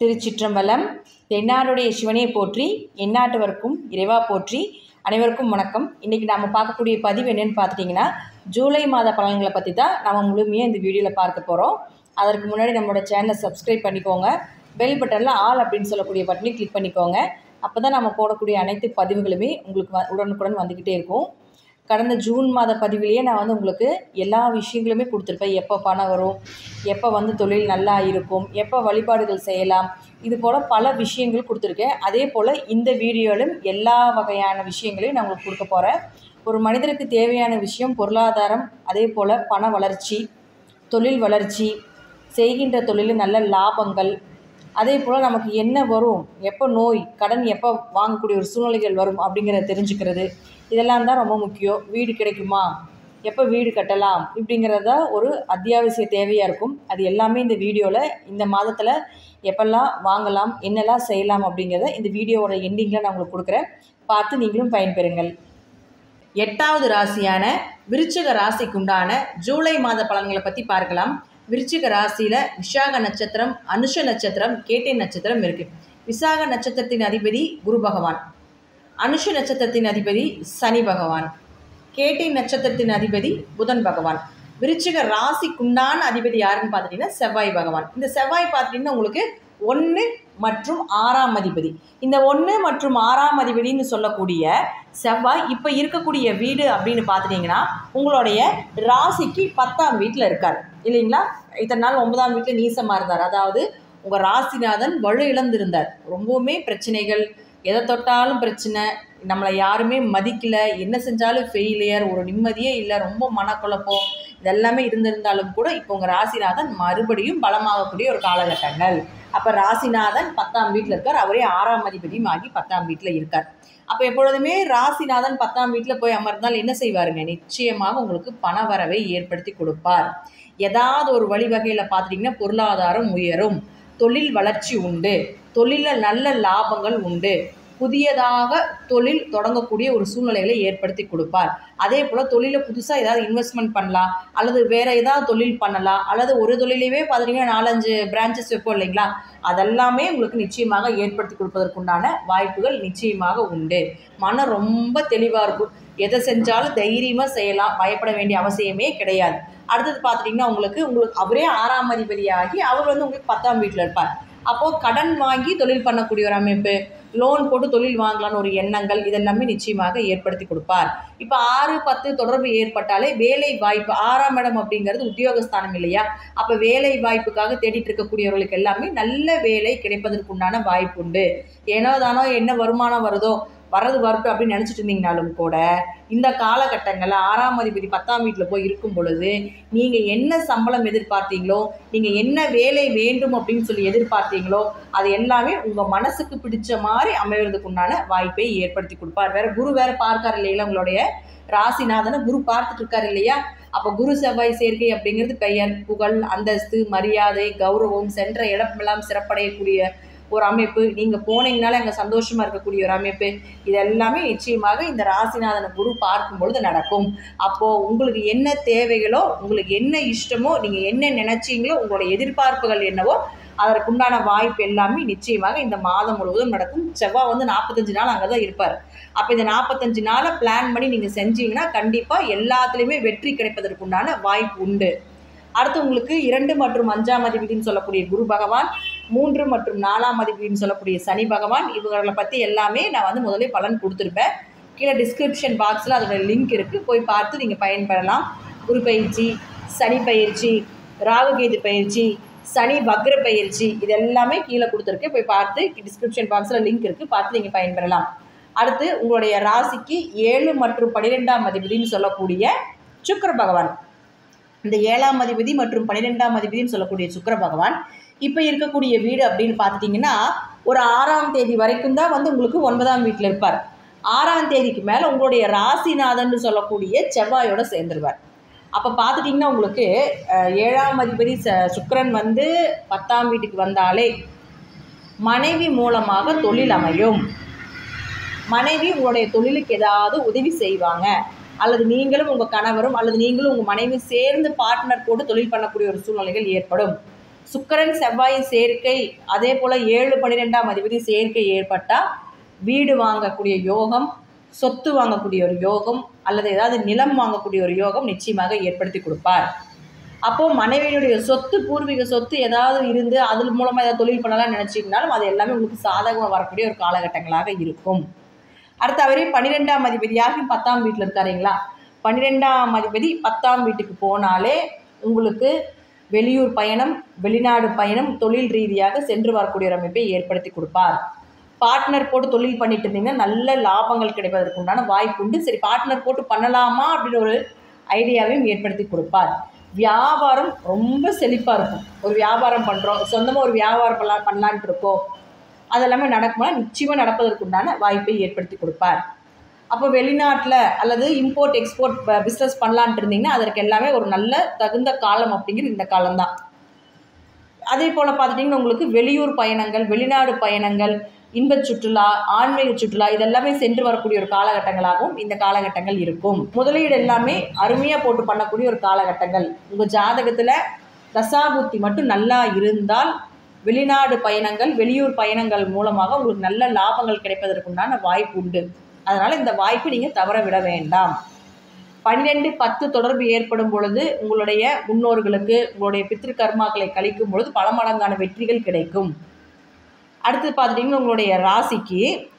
திருச்சிற்றம்பலம் தென்னாடுடைய சிவனே போற்றி எந்நாட்டவர்க்கும் இறைவா போற்றி அனைவருக்கும் வணக்கம் இன்றைக்கி நாம் பார்க்கக்கூடிய பதிவு என்னென்னு பார்த்துட்டிங்கன்னா ஜூலை மாத பலன்களை பற்றி தான் நம்ம முழுமையாக இந்த வீடியோவில் பார்க்க போகிறோம் அதற்கு முன்னாடி நம்மளோட சேனலை சப்ஸ்கிரைப் பண்ணிக்கோங்க பெல் பட்டனில் ஆல் அப்படின்னு சொல்லக்கூடிய பட்டனை கிளிக் பண்ணிக்கோங்க அப்போ தான் நம்ம போடக்கூடிய அனைத்து பதிவுகளுமே உங்களுக்கு வ- உடனுக்குடன் வந்துக்கிட்டே இருக்கும் கடந்த ஜூன் மாத பதிவிலேயே நான் வந்து உங்களுக்கு எல்லா விஷயங்களுமே கொடுத்துருப்பேன் எப்போ பணம் வரும் எப்போ வந்து தொழில் நல்லா இருக்கும் எப்போ வழிபாடுகள் செய்யலாம் இது போல் பல விஷயங்கள் கொடுத்துருக்கேன் அதே போல் இந்த வீடியோவிலும் எல்லா வகையான விஷயங்களையும் நான் உங்களுக்கு கொடுக்க போகிறேன் ஒரு மனிதருக்கு தேவையான விஷயம் பொருளாதாரம் அதே போல் பண வளர்ச்சி தொழில் வளர்ச்சி செய்கின்ற தொழிலில் நல்ல லாபங்கள் அதே போல் நமக்கு என்ன வரும் எப்போ நோய் கடன் எப்போ வாங்கக்கூடிய ஒரு சூழ்நிலைகள் வரும் அப்படிங்கிறத தெரிஞ்சுக்கிறது இதெல்லாம் தான் ரொம்ப முக்கியம் வீடு கிடைக்குமா எப்போ வீடு கட்டலாம் இப்படிங்கிறது தான் ஒரு அத்தியாவசிய தேவையாக இருக்கும் அது எல்லாமே இந்த வீடியோவில் இந்த மாதத்தில் எப்பெல்லாம் வாங்கலாம் என்னெல்லாம் செய்யலாம் அப்படிங்கிறத இந்த வீடியோவோட எண்டிங்கில் நான் உங்களுக்கு கொடுக்குறேன் பார்த்து நீங்களும் பயன்பெறுங்கள் எட்டாவது ராசியான விருச்சிக ராசிக்குண்டான ஜூலை மாத பலன்களை பற்றி பார்க்கலாம் விருச்சிக ராசியில் விஷாக நட்சத்திரம் அனுஷ நட்சத்திரம் கேட்டை நட்சத்திரம் இருக்குது விசாக நட்சத்திரத்தின் அதிபதி குரு பகவான் அனுஷ நட்சத்திரத்தின் அதிபதி சனி பகவான் கேட்டை நட்சத்திரத்தின் அதிபதி புதன் பகவான் விருச்சிக ராசிக்குண்டான அதிபதி யாருன்னு பார்த்துட்டிங்கன்னா செவ்வாய் பகவான் இந்த செவ்வாய் பார்த்துட்டிங்கன்னா உங்களுக்கு ஒன்று மற்றும் ஆறாம் அதிபதி இந்த ஒன்று மற்றும் ஆறாம் அதிபதின்னு சொல்லக்கூடிய செவ்வாய் இப்போ இருக்கக்கூடிய வீடு அப்படின்னு பார்த்துட்டிங்கன்னா உங்களுடைய ராசிக்கு பத்தாம் வீட்டில் இருக்கார் இல்லைங்களா இத்தனை நாள் ஒன்பதாம் வீட்டில் நீசமாக இருந்தார் அதாவது உங்கள் ராசிநாதன் வலு இழந்திருந்தார் ரொம்பவுமே பிரச்சனைகள் எதை தொட்டாலும் பிரச்சனை நம்மளை யாருமே மதிக்கல என்ன செஞ்சாலும் ஃபெயிலியர் ஒரு நிம்மதியே இல்லை ரொம்ப மனக்குழப்பம் இதெல்லாமே இருந்திருந்தாலும் கூட இப்போ உங்கள் ராசிநாதன் மறுபடியும் பலமாகக்கூடிய ஒரு காலகட்டங்கள் அப்போ ராசிநாதன் பத்தாம் வீட்டில் இருக்கார் அவரே ஆறாம் அதிபதியும் ஆகி பத்தாம் வீட்டில் இருக்கார் அப்போ எப்பொழுதுமே ராசிநாதன் பத்தாம் வீட்டில் போய் அமர்ந்தால் என்ன செய்வாருங்க நிச்சயமாக உங்களுக்கு பண வரவை ஏற்படுத்தி கொடுப்பார் ஏதாவது ஒரு வழிவகையில் பார்த்துட்டிங்கன்னா பொருளாதாரம் உயரும் தொழில் வளர்ச்சி உண்டு தொழிலில் நல்ல லாபங்கள் உண்டு புதியதாக தொழில் தொடங்கக்கூடிய ஒரு சூழ்நிலைகளை ஏற்படுத்தி கொடுப்பார் அதே போல் தொழிலை புதுசாக ஏதாவது இன்வெஸ்ட்மெண்ட் பண்ணலாம் அல்லது வேறு ஏதாவது தொழில் பண்ணலாம் அல்லது ஒரு தொழிலையே பார்த்தீங்கன்னா நாலஞ்சு பிரான்ச்சஸ் வைப்போம் இல்லைங்களா அதெல்லாமே உங்களுக்கு நிச்சயமாக ஏற்படுத்தி கொடுப்பதற்குண்டான வாய்ப்புகள் நிச்சயமாக உண்டு மனம் ரொம்ப தெளிவாக இருக்கும் எதை செஞ்சாலும் தைரியமாக செய்யலாம் பயப்பட வேண்டிய அவசியமே கிடையாது அடுத்தது பார்த்துட்டிங்கன்னா உங்களுக்கு உங்களுக்கு அவரே ஆறாம் அதிபதியாகி அவர் வந்து உங்களுக்கு பத்தாம் வீட்டில் இருப்பார் அப்போது கடன் வாங்கி தொழில் பண்ணக்கூடிய ஒரு அமைப்பு லோன் போட்டு தொழில் வாங்கலாம்னு ஒரு எண்ணங்கள் இதெல்லாமே நிச்சயமாக ஏற்படுத்தி கொடுப்பார் இப்போ ஆறு பத்து தொடர்பு ஏற்பட்டாலே வேலை வாய்ப்பு ஆறாம் இடம் அப்படிங்கிறது உத்தியோகஸ்தானம் இல்லையா அப்போ வேலை வாய்ப்புக்காக தேடிட்டு இருக்கக்கூடியவர்களுக்கு எல்லாமே நல்ல வேலை கிடைப்பதற்குண்டான வாய்ப்பு உண்டு ஏனோ தானோ என்ன வருமானம் வருதோ வரது வரட்டும் அப்படின்னு நினச்சிட்டு இருந்தீங்கனாலும் கூட இந்த காலகட்டங்களில் ஆறாம் அதிபதி பத்தாம் வீட்டில் போய் இருக்கும் பொழுது நீங்கள் என்ன சம்பளம் எதிர்பார்த்தீங்களோ நீங்கள் என்ன வேலை வேண்டும் அப்படின்னு சொல்லி எதிர்பார்த்தீங்களோ அது எல்லாமே உங்கள் மனசுக்கு பிடிச்ச மாதிரி அமைவதற்கு உண்டான வாய்ப்பை ஏற்படுத்தி கொடுப்பார் வேற குரு வேற பார்க்கார் இல்லைங்களா உங்களுடைய ராசிநாதனை குரு பார்த்துட்டு இருக்காரு இல்லையா அப்போ குரு செவ்வாய் சேர்க்கை அப்படிங்கிறது பெயர் புகழ் அந்தஸ்து மரியாதை கௌரவம் சென்ற இடமெல்லாம் சிறப்படையக்கூடிய ஒரு அமைப்பு நீங்கள் போனீங்கனாலே அங்கே சந்தோஷமாக இருக்கக்கூடிய ஒரு அமைப்பு இது எல்லாமே நிச்சயமாக இந்த ராசிநாதனை குரு பார்க்கும் பொழுது நடக்கும் அப்போது உங்களுக்கு என்ன தேவைகளோ உங்களுக்கு என்ன இஷ்டமோ நீங்கள் என்ன நினச்சிங்களோ உங்களோட எதிர்பார்ப்புகள் என்னவோ அதற்குண்டான வாய்ப்பு எல்லாமே நிச்சயமாக இந்த மாதம் முழுவதும் நடக்கும் செவ்வாய் வந்து நாற்பத்தஞ்சு நாள் அங்கே தான் இருப்பார் அப்போ இந்த நாற்பத்தஞ்சு நாளை பிளான் பண்ணி நீங்கள் செஞ்சீங்கன்னா கண்டிப்பாக எல்லாத்துலேயுமே வெற்றி கிடைப்பதற்குண்டான வாய்ப்பு உண்டு அடுத்து உங்களுக்கு இரண்டு மற்றும் அஞ்சாம் அதிபதினு சொல்லக்கூடிய குரு பகவான் மூன்று மற்றும் நாலாம் அதிபதினு சொல்லக்கூடிய சனி பகவான் இவர்களை பற்றி எல்லாமே நான் வந்து முதல்ல பலன் கொடுத்துருப்பேன் கீழே டிஸ்கிரிப்ஷன் பாக்ஸில் அதோட லிங்க் இருக்குது போய் பார்த்து நீங்கள் பயன்பெறலாம் குரு பயிற்சி சனி பயிற்சி ராகுகேது பயிற்சி சனி வக்ர பயிற்சி இது எல்லாமே கீழே கொடுத்துருக்கேன் போய் பார்த்து டிஸ்கிரிப்ஷன் பாக்ஸில் லிங்க் இருக்குது பார்த்து நீங்கள் பயன்பெறலாம் அடுத்து உங்களுடைய ராசிக்கு ஏழு மற்றும் பன்னிரெண்டாம் அதிபதினு சொல்லக்கூடிய சுக்கிர பகவான் இந்த ஏழாம் அதிபதி மற்றும் பன்னிரெண்டாம் அதிபதினு சொல்லக்கூடிய சுக்கிர பகவான் இப்போ இருக்கக்கூடிய வீடு அப்படின்னு பார்த்துட்டிங்கன்னா ஒரு ஆறாம் தேதி வரைக்கும் தான் வந்து உங்களுக்கு ஒன்பதாம் வீட்டில் இருப்பார் ஆறாம் தேதிக்கு மேலே உங்களுடைய ராசிநாதன் சொல்லக்கூடிய செவ்வாயோட சேர்ந்துருவார் அப்போ பார்த்துட்டிங்கன்னா உங்களுக்கு அஹ், ஏழாம் அதிபதி ச சுக்கிரன் வந்து பத்தாம் வீட்டுக்கு வந்தாலே மனைவி மூலமாக தொழில் அமையும் மனைவி உங்களுடைய தொழிலுக்கு ஏதாவது உதவி செய்வாங்க அல்லது நீங்களும் உங்கள் கணவரும் அல்லது நீங்களும் உங்கள் மனைவி சேர்ந்து பார்ட்னர் போட்டு தொழில் பண்ணக்கூடிய ஒரு சூழ்நிலைகள் ஏற்படும் சுக்கிரன் செவ்வாய் சேர்க்கை அதே போல் ஏழு பன்னிரெண்டாம் அதிபதி சேர்க்கை ஏற்பட்டால் வீடு வாங்கக்கூடிய யோகம் சொத்து வாங்கக்கூடிய ஒரு யோகம் அல்லது ஏதாவது நிலம் வாங்கக்கூடிய ஒரு யோகம் நிச்சயமாக ஏற்படுத்தி கொடுப்பார் அப்போது மனைவியினுடைய சொத்து பூர்வீக சொத்து ஏதாவது இருந்து அது மூலமாக ஏதாவது தொழில் பண்ணலாம்னு நினச்சிங்கனாலும் அது எல்லாமே உங்களுக்கு சாதகமாக வரக்கூடிய ஒரு காலகட்டங்களாக இருக்கும் அடுத்து அவரே பன்னிரெண்டாம் அதிபதியாகி பத்தாம் வீட்டில் இருக்காருங்களா பன்னிரெண்டாம் அதிபதி பத்தாம் வீட்டுக்கு போனாலே உங்களுக்கு வெளியூர் பயணம் வெளிநாடு பயணம் தொழில் ரீதியாக சென்று வரக்கூடிய ஒரு அமைப்பை ஏற்படுத்தி கொடுப்பார் பார்ட்னர் போட்டு தொழில் பண்ணிட்டு இருந்தீங்கன்னா நல்ல லாபங்கள் கிடைப்பதற்கு உண்டான வாய்ப்பு உண்டு சரி பார்ட்னர் போட்டு பண்ணலாமா அப்படின்னு ஒரு ஐடியாவையும் ஏற்படுத்தி கொடுப்பார் வியாபாரம் ரொம்ப செழிப்பாக இருக்கும் ஒரு வியாபாரம் பண்ணுறோம் சொந்தமாக ஒரு வியாபாரம் பண்ணலாம் பண்ணலான்ட்டு இருக்கோம் அதெல்லாமே நடக்குமா நிச்சயமாக நடப்பதற்கு உண்டான வாய்ப்பை ஏற்படுத்தி கொடுப்பார் அப்போ வெளிநாட்டில் அல்லது இம்போர்ட் எக்ஸ்போர்ட் பிஸ்னஸ் பண்ணலான்ட்டு இருந்தீங்கன்னா அதற்கு எல்லாமே ஒரு நல்ல தகுந்த காலம் அப்படிங்கிறது இந்த காலம்தான் அதே போல் பார்த்துட்டிங்கன்னா உங்களுக்கு வெளியூர் பயணங்கள் வெளிநாடு பயணங்கள் இன்பச் சுற்றுலா ஆன்மீக சுற்றுலா இதெல்லாமே சென்று வரக்கூடிய ஒரு காலகட்டங்களாகவும் இந்த காலகட்டங்கள் இருக்கும் முதலீடு எல்லாமே அருமையாக போட்டு பண்ணக்கூடிய ஒரு காலகட்டங்கள் உங்கள் ஜாதகத்தில் தசாபுத்தி மட்டும் நல்லா இருந்தால் வெளிநாடு பயணங்கள் வெளியூர் பயணங்கள் மூலமாக உங்களுக்கு நல்ல லாபங்கள் கிடைப்பதற்குண்டான வாய்ப்பு உண்டு அதனால் இந்த வாய்ப்பு நீங்கள் தவற விட வேண்டாம் பன்னிரெண்டு பத்து தொடர்பு ஏற்படும் பொழுது உங்களுடைய முன்னோர்களுக்கு உங்களுடைய பித்திரு கர்மாக்களை கழிக்கும் பொழுது பல மடங்கான வெற்றிகள் கிடைக்கும் அடுத்து பார்த்துட்டிங்கன்னா உங்களுடைய ராசிக்கு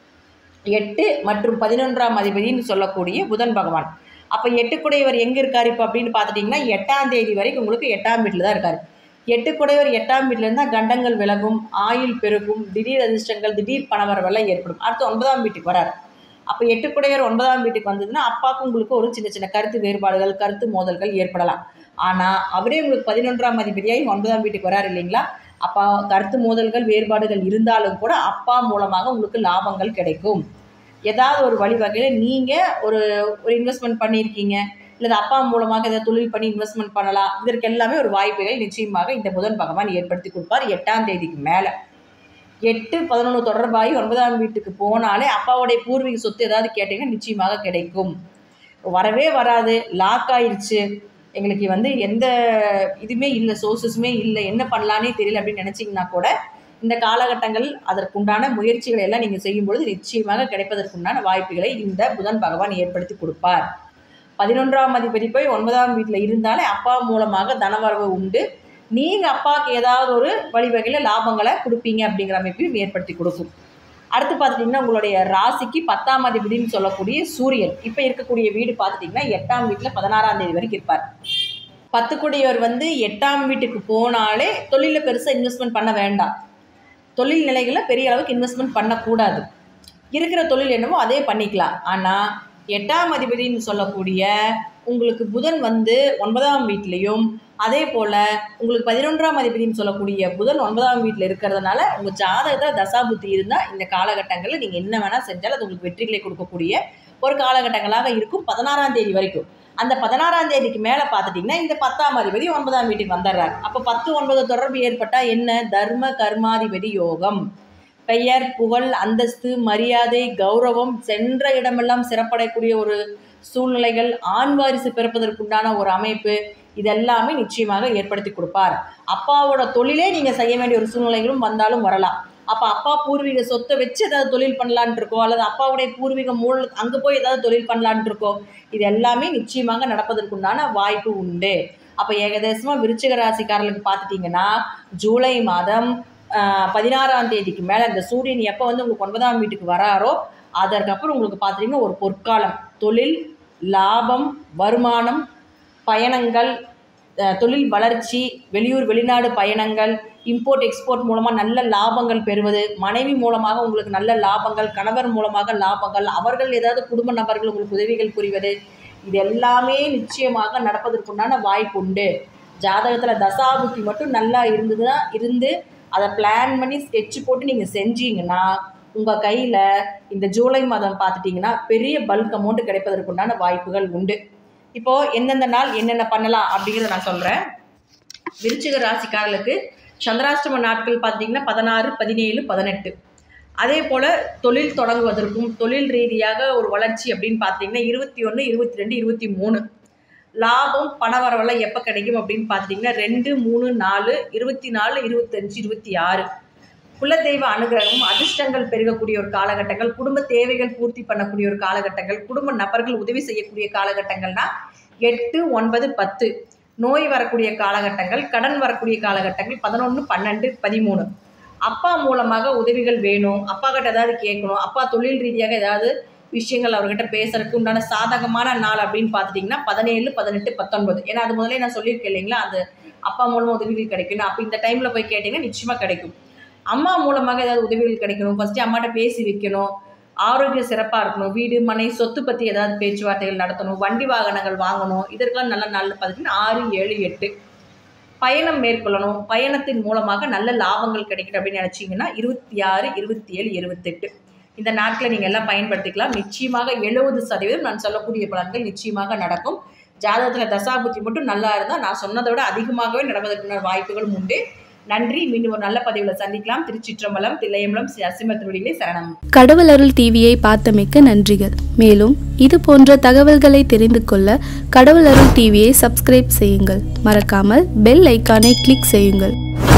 எட்டு மற்றும் பதினொன்றாம் அதிபதினு சொல்லக்கூடிய புதன் பகவான் அப்போ எட்டுக்குடையவர் எங்கே இருக்கார் இப்போ அப்படின்னு பார்த்துட்டிங்கன்னா எட்டாம் தேதி வரைக்கும் உங்களுக்கு எட்டாம் வீட்டில் தான் இருக்கார் எட்டுக்குடையவர் எட்டாம் வீட்டில் இருந்தால் கண்டங்கள் விலகும் ஆயுள் பெருகும் திடீர் அதிர்ஷ்டங்கள் திடீர் பணவரவெல்லாம் ஏற்படும் அடுத்து ஒன்பதாம் வீட்டுக்கு வரார் அப்போ எட்டுக்குடையவர் ஒன்பதாம் வீட்டுக்கு வந்ததுன்னா அப்பாவுக்கு உங்களுக்கு ஒரு சின்ன சின்ன கருத்து வேறுபாடுகள் கருத்து மோதல்கள் ஏற்படலாம் ஆனால் அவரே உங்களுக்கு பதினொன்றாம் அதிபதியாகி ஒன்பதாம் வீட்டுக்கு வரார் இல்லைங்களா அப்பா கருத்து மோதல்கள் வேறுபாடுகள் இருந்தாலும் கூட அப்பா மூலமாக உங்களுக்கு லாபங்கள் கிடைக்கும் ஏதாவது ஒரு வழிவகையில் நீங்கள் ஒரு ஒரு இன்வெஸ்ட்மெண்ட் பண்ணியிருக்கீங்க இல்லை அப்பா மூலமாக ஏதாவது தொழில் பண்ணி இன்வெஸ்ட்மெண்ட் பண்ணலாம் இதற்கு எல்லாமே ஒரு வாய்ப்புகள் நிச்சயமாக இந்த புதன் பகவான் ஏற்படுத்தி கொடுப்பார் எட்டாம் தேதிக்கு மேலே எட்டு பதினொன்று தொடர்பாகி ஒன்பதாம் வீட்டுக்கு போனாலே அப்பாவுடைய பூர்வீக சொத்து ஏதாவது கேட்டிங்கன்னா நிச்சயமாக கிடைக்கும் வரவே வராது லாக் ஆயிடுச்சு எங்களுக்கு வந்து எந்த இதுவுமே இல்லை சோர்ஸஸுமே இல்லை என்ன பண்ணலானே தெரியல அப்படின்னு நினச்சிங்கன்னா கூட இந்த காலகட்டங்கள் அதற்குண்டான முயற்சிகளை எல்லாம் நீங்கள் செய்யும்பொழுது நிச்சயமாக கிடைப்பதற்குண்டான வாய்ப்புகளை இந்த புதன் பகவான் ஏற்படுத்தி கொடுப்பார் பதினொன்றாம் அதிபதி போய் ஒன்பதாம் வீட்டில் இருந்தாலே அப்பா மூலமாக தனவரவு உண்டு நீங்கள் அப்பாவுக்கு ஏதாவது ஒரு வழிவகையில் லாபங்களை கொடுப்பீங்க அப்படிங்கிற அமைப்பையும் ஏற்படுத்தி கொடுக்கும் அடுத்து பார்த்துட்டிங்கன்னா உங்களுடைய ராசிக்கு பத்தாம் அதிபதினு சொல்லக்கூடிய சூரியன் இப்போ இருக்கக்கூடிய வீடு பார்த்துட்டிங்கன்னா எட்டாம் வீட்டில் பதினாறாம் தேதி வரைக்கும் இருப்பார் பத்துக்குடையவர் வந்து எட்டாம் வீட்டுக்கு போனாலே தொழிலில் பெருசாக இன்வெஸ்ட்மெண்ட் பண்ண வேண்டாம் தொழில் நிலைகளில் பெரிய அளவுக்கு இன்வெஸ்ட்மெண்ட் பண்ணக்கூடாது இருக்கிற தொழில் என்னமோ அதே பண்ணிக்கலாம் ஆனால் எட்டாம் அதிபதினு சொல்லக்கூடிய உங்களுக்கு புதன் வந்து ஒன்பதாம் வீட்லேயும் அதே போல் உங்களுக்கு பதினொன்றாம் அதிபதினு சொல்லக்கூடிய புதன் ஒன்பதாம் வீட்டில் இருக்கிறதுனால உங்கள் ஜாதகத்தில் தசாபுத்தி இருந்தால் இந்த காலகட்டங்களில் நீங்கள் என்ன வேணால் செஞ்சாலும் அது உங்களுக்கு வெற்றிகளை கொடுக்கக்கூடிய ஒரு காலகட்டங்களாக இருக்கும் பதினாறாம் தேதி வரைக்கும் அந்த பதினாறாம் தேதிக்கு மேலே பார்த்துட்டிங்கன்னா இந்த பத்தாம் அதிபதி ஒன்பதாம் வீட்டுக்கு வந்துடுறாரு அப்போ பத்து ஒன்பது தொடர்பு ஏற்பட்டால் என்ன தர்ம கர்மாதிபதி யோகம் பெயர் புகழ் அந்தஸ்து மரியாதை கௌரவம் சென்ற இடமெல்லாம் சிறப்படையக்கூடிய ஒரு சூழ்நிலைகள் ஆண் வாரிசு பிறப்பதற்குண்டான ஒரு அமைப்பு இதெல்லாமே நிச்சயமாக ஏற்படுத்தி கொடுப்பார் அப்பாவோட தொழிலே நீங்கள் செய்ய வேண்டிய ஒரு சூழ்நிலைகளும் வந்தாலும் வரலாம் அப்போ அப்பா பூர்வீக சொத்தை வச்சு ஏதாவது தொழில் பண்ணலான்ட்டு இருக்கோ அல்லது அப்பாவுடைய பூர்வீக மூல அங்கே போய் ஏதாவது தொழில் பண்ணலான்ட்டு இருக்கோ இது எல்லாமே நிச்சயமாக நடப்பதற்குண்டான வாய்ப்பு உண்டு அப்போ ஏகதேசமாக விருச்சிக ராசிக்காரர்களுக்கு பார்த்துட்டிங்கன்னா ஜூலை மாதம் பதினாறாம் தேதிக்கு மேலே இந்த சூரியன் எப்போ வந்து உங்களுக்கு ஒன்பதாம் வீட்டுக்கு வராரோ அதற்கப்புறம் உங்களுக்கு பார்த்துட்டிங்கன்னா ஒரு பொற்காலம் தொழில் லாபம் வருமானம் பயணங்கள் தொழில் வளர்ச்சி வெளியூர் வெளிநாடு பயணங்கள் இம்போர்ட் எக்ஸ்போர்ட் மூலமாக நல்ல லாபங்கள் பெறுவது மனைவி மூலமாக உங்களுக்கு நல்ல லாபங்கள் கணவர் மூலமாக லாபங்கள் அவர்கள் ஏதாவது குடும்ப நபர்கள் உங்களுக்கு உதவிகள் புரிவது இது எல்லாமே நிச்சயமாக நடப்பதற்குண்டான வாய்ப்பு உண்டு ஜாதகத்தில் தசாபுத்தி மட்டும் நல்லா இருந்ததுன்னா இருந்து அதை பிளான் பண்ணி ஸ்கெட்ச் போட்டு நீங்கள் செஞ்சீங்கன்னா உங்கள் கையில் இந்த ஜூலை மாதம் பார்த்துட்டிங்கன்னா பெரிய பல்க் அமௌண்ட் கிடைப்பதற்குண்டான வாய்ப்புகள் உண்டு இப்போது எந்தெந்த நாள் என்னென்ன பண்ணலாம் அப்படிங்கிறத நான் சொல்கிறேன் விருச்சிக ராசிக்காரர்களுக்கு சந்திராஷ்டம நாட்கள் பார்த்திங்கன்னா பதினாறு பதினேழு பதினெட்டு அதே போல் தொழில் தொடங்குவதற்கும் தொழில் ரீதியாக ஒரு வளர்ச்சி அப்படின்னு பார்த்தீங்கன்னா இருபத்தி ஒன்று இருபத்தி ரெண்டு இருபத்தி மூணு லாபம் பண வரவெல்லாம் எப்போ கிடைக்கும் அப்படின்னு பார்த்துட்டிங்கன்னா ரெண்டு மூணு நாலு இருபத்தி நாலு இருபத்தஞ்சு இருபத்தி ஆறு குலதெய்வ அனுகிரகமும் அதிர்ஷ்டங்கள் பெருகக்கூடிய ஒரு காலகட்டங்கள் குடும்ப தேவைகள் பூர்த்தி பண்ணக்கூடிய ஒரு காலகட்டங்கள் குடும்ப நபர்கள் உதவி செய்யக்கூடிய காலகட்டங்கள்னா எட்டு ஒன்பது பத்து நோய் வரக்கூடிய காலகட்டங்கள் கடன் வரக்கூடிய காலகட்டங்கள் பதினொன்று பன்னெண்டு பதிமூணு அப்பா மூலமாக உதவிகள் வேணும் அப்பா கிட்ட ஏதாவது கேட்கணும் அப்பா தொழில் ரீதியாக ஏதாவது விஷயங்கள் அவர்கிட்ட பேசுறதுக்கு உண்டான சாதகமான நாள் அப்படின்னு பார்த்துட்டிங்கன்னா பதினேழு பதினெட்டு பத்தொன்பது ஏன்னா அது முதல்ல நான் சொல்லியிருக்கேன் இல்லைங்களா அது அப்பா மூலமாக உதவிகள் கிடைக்கணும் அப்போ இந்த டைமில் போய் கேட்டிங்கன்னா நிச்சயமாக கிடைக்கும் அம்மா மூலமாக ஏதாவது உதவிகள் கிடைக்கணும் ஃபஸ்ட்டு அம்மாட்ட பேசி வைக்கணும் ஆரோக்கியம் சிறப்பாக இருக்கணும் வீடு மனை சொத்து பற்றி ஏதாவது பேச்சுவார்த்தைகள் நடத்தணும் வண்டி வாகனங்கள் வாங்கணும் இதற்கெல்லாம் நல்ல நாள் பார்த்திங்கன்னா ஆறு ஏழு எட்டு பயணம் மேற்கொள்ளணும் பயணத்தின் மூலமாக நல்ல லாபங்கள் கிடைக்கணும் அப்படின்னு நினச்சிங்கன்னா இருபத்தி ஆறு இருபத்தி ஏழு இருபத்தெட்டு இந்த நாட்களை நீங்கள் எல்லாம் பயன்படுத்திக்கலாம் நிச்சயமாக எழுபது சதவீதம் நான் சொல்லக்கூடிய பலன்கள் நிச்சயமாக நடக்கும் ஜாதகத்தில் தசாபுத்தி மட்டும் நல்லா இருந்தால் நான் சொன்னதை விட அதிகமாகவே நடப்பதற்கான வாய்ப்புகளும் உண்டு நன்றி மீண்டும் ஒரு நல்ல பதிவில் சந்திக்கலாம் திருச்சிற்றம்பலம் தில்லையம்பலம் அசிம திருவடிகளே சரணம் கடவுள் அருள் டிவியை பார்த்தமைக்க நன்றிகள் மேலும் இது போன்ற தகவல்களை தெரிந்து கொள்ள கடவுள் அருள் டிவியை சப்ஸ்கிரைப் செய்யுங்கள் மறக்காமல் பெல் ஐக்கானை கிளிக் செய்யுங்கள்